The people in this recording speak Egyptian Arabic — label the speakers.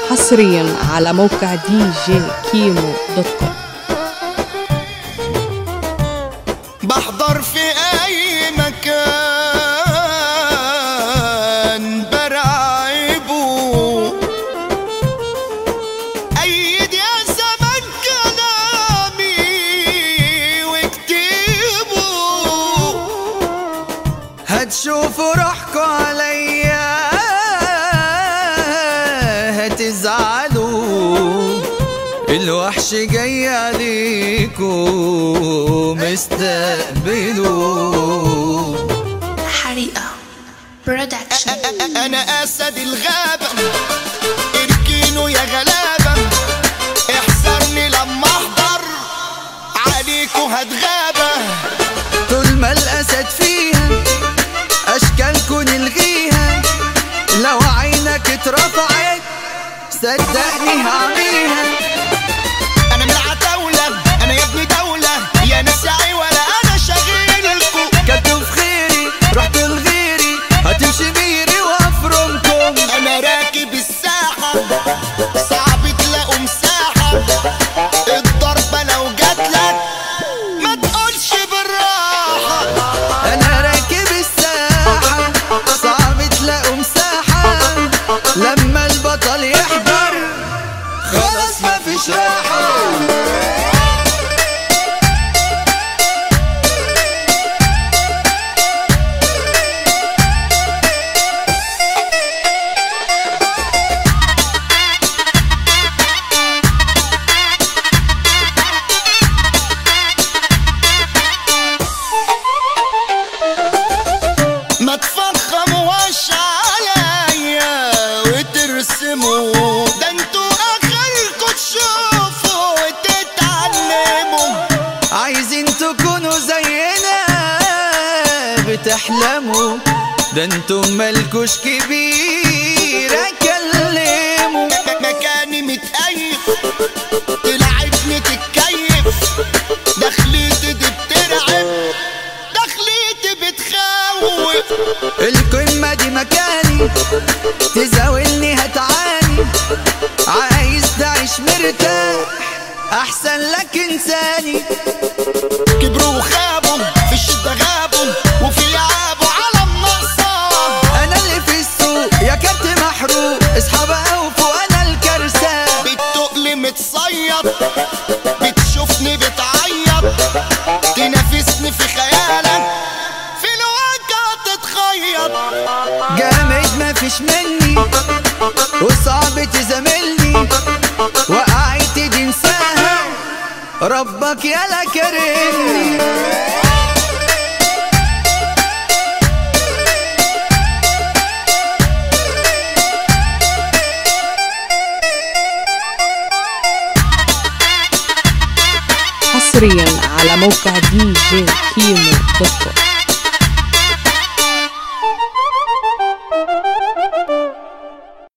Speaker 1: حصريا على موقع دي جي كيمو دوت كوم
Speaker 2: بحضر في اي مكان برعبه ايد يا زمن كلامي واكتبه هتشوفوا روحكوا عليا هتزعلوا الوحش جاي عليكم مستقبلوا
Speaker 3: حريقة برودكشن
Speaker 2: انا اسد الغابة اركينوا يا غلابة احذرني لما احضر عليكوا هتغابة طول ما الاسد فيها اشكالكوا نلغيها لو عينك اترفعت صدقني هعميها انا من العتاولة انا يا ابني دولة يا ناس يا ولا انا شغيلكوا كتب في خيري رحت لغيري هتمشي ميري وافرمكم انا راكب الساحة صعب تلاقوا مساحة الضربة لو جاتلك ما تقولش بالراحة انا راكب الساحة صعب تلاقوا مساحة لما البطل يحضر خلاص مفيش راحة ما تفخموش عليا وترسموا ده انتوا اخركوا تشوفوا وتتعلموا عايزين تكونوا زينا بتحلموا ده انتم مالكوش كبير اكلموا مكاني متأيف تلعبني تتكيف دخلتي دي بترعب دخلتي بتخوف القمة دي مكاني تزاولني هتعاني عايز تعيش مرتاح احسن لك انساني كبروا وخابوا في الشدة غابوا وفي لعابوا على النصة انا اللي في السوق يا كابتن محروق اصحاب اوفوا انا الكرسة بالتقل متصيد بتشوفني بتعيط تنافسني في خيالك في الواقع تتخيط جامد مفيش مني وصعب تزاملني وقعت دي انساها ربك يالا كرمني
Speaker 1: حصريا على موقع دي جي كيمو دوت كوم